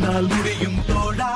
உன்னால் முடியும் தோழா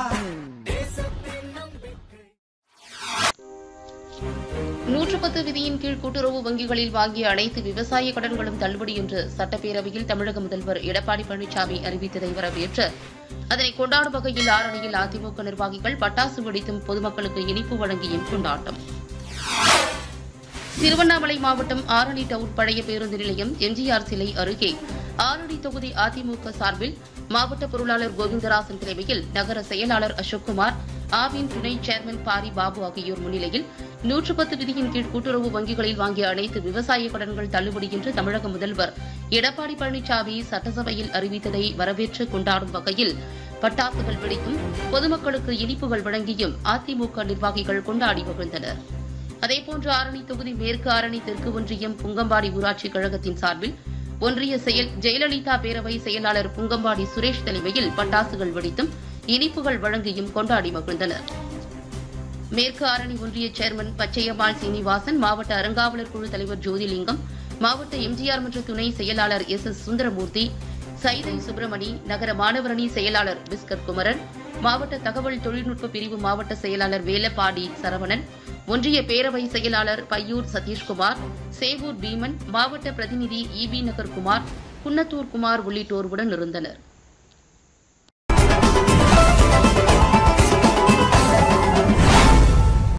நூற்று பத்து விதியின் கீழ் கூட்டுறவு வங்கிகளில் வாங்கிய அனைத்து விவசாய கடன்களும் தள்ளுபடி என்று சட்டப்பேரவையில் தமிழக முதல்வர் எடப்பாடி பழனிசாமி அறிவித்ததை வரவேற்று அதனை கொண்டாடும் வகையில் ஆரணியில் அதிமுக நிர்வாகிகள் பட்டாசு வெடித்தும் பொதுமக்களுக்கு இனிப்பு வழங்கியும் கொண்டாட்டம் திருவண்ணாமலை மாவட்டம் ஆரணி டவுன் பழைய பேருந்து நிலையம் எம்ஜிஆர் சிலை அருகே ஆரணி தொகுதி அதிமுக சார்பில் மாவட்ட பொருளாளர் கோவிந்தராசன் தலைமையில் நகர செயலாளர் அசோக்குமார் ஆவின் துணை சேர்மன் பாரி பாபு ஆகியோர் முன்னிலையில் நூற்று பத்து விதியின் கீழ் கூட்டுறவு வங்கிகளில் வாங்கிய அனைத்து விவசாய கடன்கள் தள்ளுபடி என்று தமிழக முதல்வர் எடப்பாடி பழனிசாமி சட்டசபையில் அறிவித்ததை வரவேற்று கொண்டாடும் வகையில் பட்டாசுகள் வெடித்தும் பொதுமக்களுக்கு இனிப்புகள் வழங்கியும் அதிமுக நிர்வாகிகள் கொண்டாடி மகிழ்ந்தனர் அதேபோன்று ஆரணி தொகுதி மேற்கு ஆரணி தெற்கு ஒன்றியம் புங்கம்பாடி ஊராட்சி கழகத்தின் சார்பில் ஒன்றிய செயல் ஜெயலலிதா பேரவை செயலாளர் புங்கம்பாடி சுரேஷ் தலைமையில் பட்டாசுகள் வெடித்தும் இனிப்புகள் வழங்கியும் கொண்டாடி மகிழ்ந்தனர் மேற்கு ஆரணி ஒன்றிய சேர்மன் பச்சையம்மாள் சீனிவாசன் மாவட்ட அறங்காவலர் குழு தலைவர் ஜோதிலிங்கம் மாவட்ட எம்ஜிஆர் மன்ற துணை செயலாளர் எஸ் எஸ் சுந்தரமூர்த்தி சைதை சுப்பிரமணி நகர மாணவரணி செயலாளர் பிஸ்கட் குமரன் மாவட்ட தகவல் தொழில்நுட்ப பிரிவு மாவட்ட செயலாளர் வேலப்பாடி சரவணன் ஒன்றிய பேரவை செயலாளர் பையூர் சதீஷ்குமார் சேவூர் பீமன் மாவட்ட பிரதிநிதி இபி நகர் குமார் குன்னத்தூர் குமார் உள்ளிட்டோர் உடன் இருந்தனர்